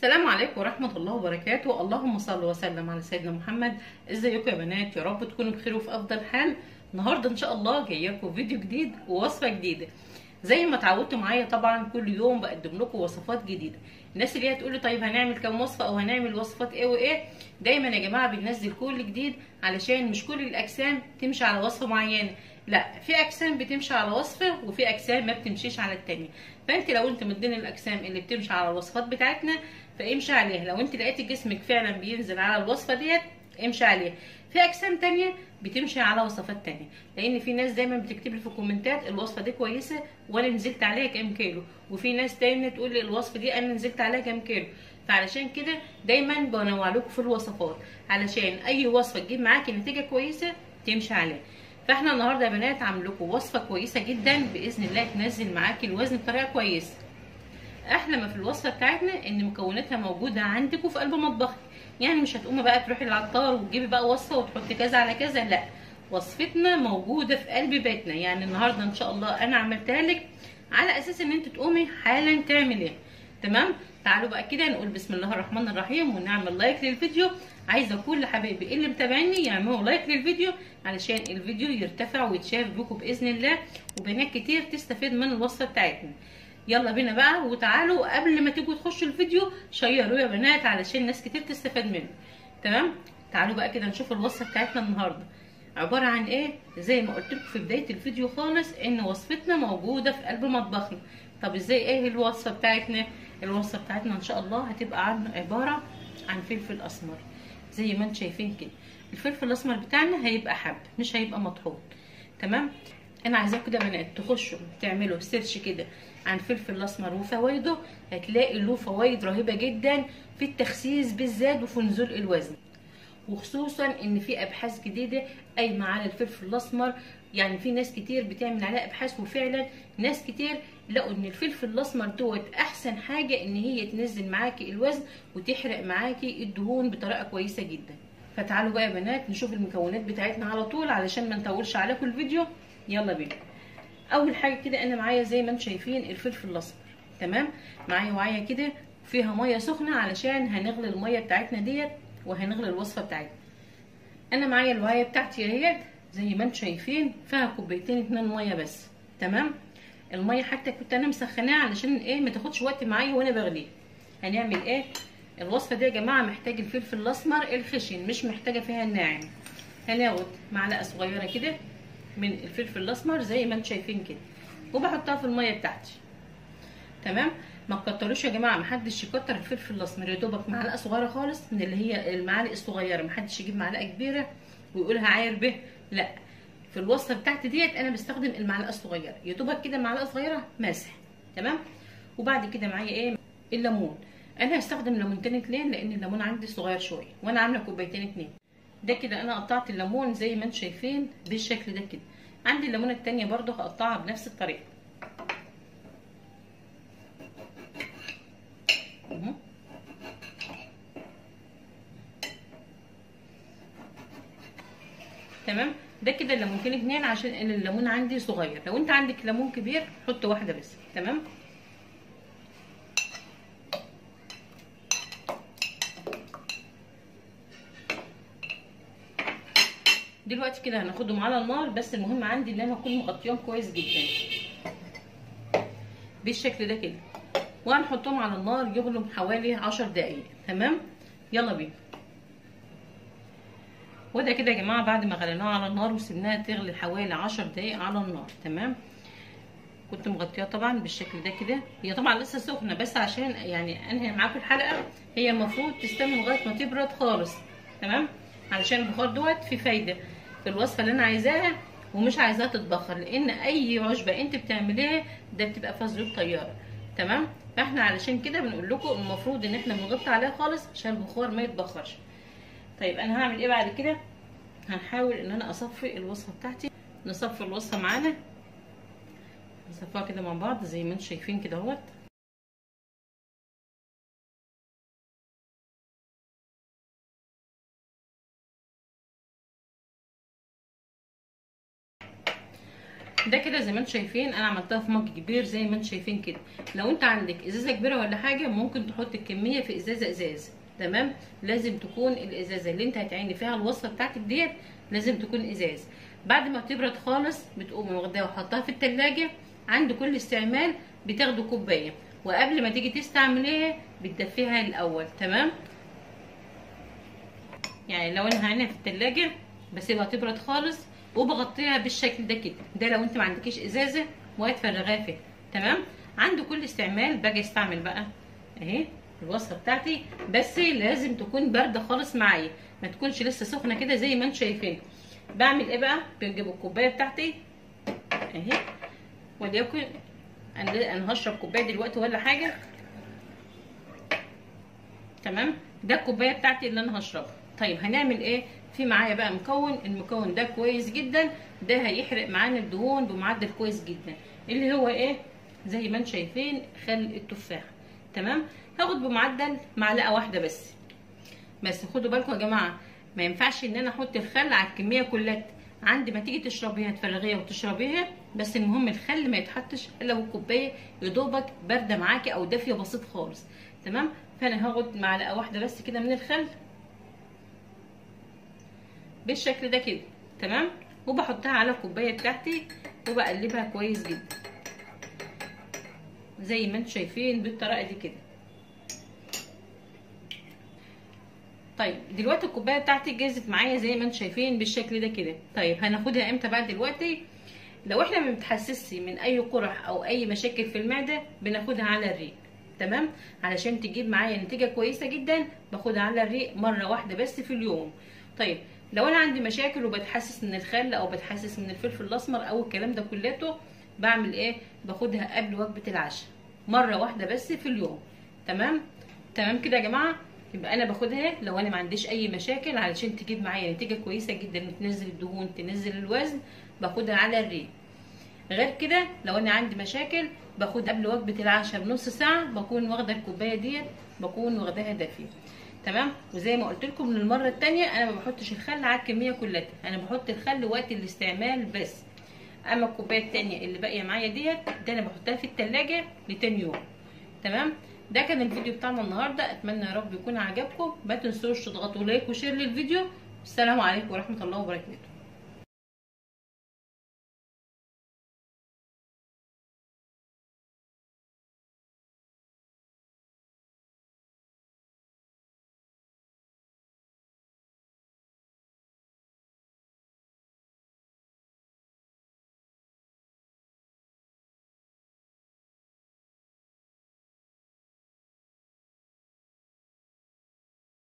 السلام عليكم ورحمة الله وبركاته اللهم صل وسلم على سيدنا محمد ازيكم يا بنات يا رب تكونوا بخير وفي افضل حال النهارده ان شاء الله جايه لكم فيديو جديد ووصفه جديده زي ما اتعودتوا معايا طبعا كل يوم بقدم لكم وصفات جديده الناس اللي هي تقول لي طيب هنعمل كام وصفه او هنعمل وصفات ايه وايه دايما يا جماعه بننزل كل جديد علشان مش كل الاجسام تمشي على وصفه معينه لا في اجسام بتمشي على وصفه وفي اجسام ما بتمشيش على التانية فانت لو انت من ضمن الاجسام اللي بتمشي على الوصفات بتاعتنا فامشي عليها لو انت لقيت جسمك فعلا بينزل على الوصفه ديت امشي عليها في اجسام تانية بتمشي على وصفات تانية لان في ناس دايما بتكتب لي في الكومنتات الوصفه دي كويسه وانا نزلت عليها كام كيلو وفي ناس تانية تقول لي الوصفه دي انا نزلت عليها كام كيلو فعلشان كده دايما بنوع لكم في الوصفات علشان اي وصفه تجيب معاكي نتيجه كويسه تمشي عليها فاحنا النهارده يا بنات عامل لكم وصفه كويسه جدا باذن الله تنزل معاكي الوزن بطريقه كويسه احلى ما في الوصفه بتاعتنا ان مكوناتها موجوده عندك وفي قلب مطبخك يعني مش هتقومي بقى تروحي للعطار وتجيبي بقى وصفه وتحطي كذا على كذا لا وصفتنا موجوده في قلب بيتنا يعني النهارده ان شاء الله انا عملتها لك على اساس ان انت تقومي حالا تعمليها تمام تعالوا بقى كده نقول بسم الله الرحمن الرحيم ونعمل لايك للفيديو عايزه كل حبايبي اللي متابعيني يعملوا لايك للفيديو علشان الفيديو يرتفع ويتشاف بكم باذن الله وبنات كتير تستفيد من الوصفه بتاعتنا يلا بينا بقى وتعالوا قبل ما تيجوا تخشوا الفيديو شيروا يا بنات علشان ناس كتير تستفاد منه تمام تعالوا بقى كده نشوف الوصفه بتاعتنا النهارده عباره عن ايه زي ما قلت لكم في بدايه الفيديو خالص ان وصفتنا موجوده في قلب مطبخنا طب ازاي ايه الوصفه بتاعتنا الوصفه بتاعتنا ان شاء الله هتبقى عن عباره عن فلفل اسمر زي ما انتم شايفين كده الفلفل الاسمر بتاعنا هيبقى حب مش هيبقى مطحون تمام انا عايزاكم كده بنات تخشوا تعملوا سيرش كده عن الفلفل الاسمر وفوائده هتلاقي له فوائد رهيبه جدا في التخسيس بالذات وفي نزول الوزن وخصوصا ان في ابحاث جديده قايمه على الفلفل الاسمر يعني في ناس كتير بتعمل عليه ابحاث وفعلا ناس كتير لقوا ان الفلفل الاسمر دوت احسن حاجه ان هي تنزل معاكي الوزن وتحرق معاكي الدهون بطريقه كويسه جدا فتعالوا بقى يا بنات نشوف المكونات بتاعتنا على طول علشان ما نطولش عليكم الفيديو يلا بينا اول حاجه كده انا معايا زي ما انتم شايفين الفلفل الاسمر تمام معايا وعيه كده فيها ميه سخنه علشان هنغلي الميه بتاعتنا ديت وهنغلي الوصفه بتاعتنا انا معايا الوعيه بتاعتي اهيت زي ما انتم شايفين فيها كوبايتين اتنين ميه بس تمام الميه حتى كنت انا مسخناها علشان ايه ما تاخدش وقت معايا وانا بغليها هنعمل ايه الوصفه دي يا جماعه محتاج الفلفل الاسمر الخشن مش محتاجه فيها الناعم هناخد معلقه صغيره كده من الفلفل الاسمر زي ما انتم شايفين كده وبحطها في الميه بتاعتي تمام ما تكتروش يا جماعه محدش يكتر الفلفل الاسمر يا دوبك معلقه صغيره خالص من اللي هي المعالق الصغيره محدش يجيب معلقه كبيره ويقولها عاير به لا في الوصفه بتاعتي ديت انا بستخدم المعلقه الصغيره يا دوبك كده معلقه صغيره ماسح تمام وبعد كده معايا ايه الليمون انا هستخدم ليمونتين اتنين لان الليمون عندي صغير شويه وانا عامله كوبايتين اتنين ده كده انا قطعت الليمون زي ما انتم شايفين بالشكل ده كده عندي الليمونه التانية برضو هقطعها بنفس الطريقه تمام ده كده الليمونتين اتنين عشان الليمون عندي صغير لو انت عندك ليمون كبير حط واحده بس تمام دلوقتي كده هناخدهم على النار بس المهم عندي ان انا اكون مغطيهم كويس جدا بالشكل ده كده وهنحطهم على النار يغلوا حوالي عشر دقايق تمام يلا بينا وده كده يا جماعه بعد ما غليناها على النار وسيبناها تغلي حوالي عشر دقايق على النار تمام كنت مغطياها طبعا بالشكل ده كده هي طبعا لسه سخنه بس عشان يعني انهي معاكم الحلقه هي المفروض تستنى لغايه ما تبرد خالص تمام علشان البخار دوت فيه فايده في الوصفه اللي انا عايزاها ومش عايزاها تتبخر لان اي عشبه انت بتعمليها ده بتبقى فيها زيوت طياره تمام فاحنا علشان كده بنقول لكم المفروض ان احنا بنغطي عليها خالص عشان البخار ما يتبخرش طيب انا هعمل ايه بعد كده هنحاول ان انا اصفي الوصفه بتاعتي نصفي الوصفه معانا نصفيها كده مع بعض زي ما انتم شايفين كده اهوت ده كده زي ما انتم شايفين انا عملتها في مج كبير زي ما انتم شايفين كده لو انت عندك ازازه كبيره ولا حاجه ممكن تحط الكميه في ازازه ازاز تمام لازم تكون الازازه اللي انت هتعيني فيها الوصفه بتاعتك ديت لازم تكون ازاز بعد ما تبرد خالص بتقومي واخداها وحطها في التلاجة عند كل استعمال بتاخدوا كوبايه وقبل ما تيجي تستعمليها بتدفيها الاول تمام يعني لو انا هعينها في التلاجة بسيبها تبرد خالص وبغطيها بالشكل ده كده ده لو انت ما عندكيش ازازه وهتفرغيها فيها تمام عند كل استعمال باجي استعمل بقى اهي الوصفه بتاعتي بس لازم تكون بارده خالص معايا ما تكونش لسه سخنه كده زي ما انتم شايفين بعمل ايه بقى بجيب الكوبايه بتاعتي اهي وليكن انا هشرب كوبايه دلوقتي ولا حاجه تمام ده الكوبايه بتاعتي اللي انا هشربها طيب هنعمل ايه في معايا بقى مكون المكون ده كويس جدا ده هيحرق معانا الدهون بمعدل كويس جدا اللي هو ايه زي ما انتم شايفين خل التفاح تمام هاخد بمعدل معلقه واحده بس بس خدوا بالكم يا جماعه ما ينفعش ان انا احط الخل على الكميه كلها عند ما تيجي تشربيها تفرغيها وتشربيها بس المهم الخل ما يتحطش الا والكوبايه يا دوبك بارده معاكي او دافيه بسيط خالص تمام فانا هاخد معلقه واحده بس كده من الخل بالشكل ده كده تمام وبحطها على الكوبايه بتاعتي وبقلبها كويس جدا زي ما انتم شايفين بالطريقه دي كده طيب دلوقتي الكوبايه بتاعتي جهزت معايا زي ما انتم شايفين بالشكل ده كده طيب هناخدها امتى بقى دلوقتي لو احنا ما بنتحسسي من اي قرح او اي مشاكل في المعده بناخدها على الريق تمام علشان تجيب معايا نتيجه كويسه جدا باخدها على الريق مره واحده بس في اليوم طيب لو انا عندي مشاكل وبتحسس من الخل او بتحسس من الفلفل الاسمر او الكلام ده كلته بعمل ايه باخدها قبل وجبه العشاء مره واحده بس في اليوم تمام تمام كده يا جماعه يبقى انا باخدها لو انا ما عنديش اي مشاكل علشان تجيب معايا نتيجه كويسه جدا وتنزل الدهون تنزل الوزن باخدها على الريق غير كده لو انا عندي مشاكل باخد قبل وجبه العشاء بنص ساعه بكون واخده الكوبايه ديت بكون واخداها دافيه تمام وزي ما قلت لكم من المره الثانيه انا ما بحطش الخل على الكميه كلها انا بحط الخل وقت الاستعمال بس اما الكوبايه الثانيه اللي باقيه معايا ديت ده انا بحطها في الثلاجه لتاني يوم تمام ده كان الفيديو بتاعنا النهارده اتمنى يا رب يكون عجبكم ما تنسوش تضغطوا لايك وشير للفيديو السلام عليكم ورحمه الله وبركاته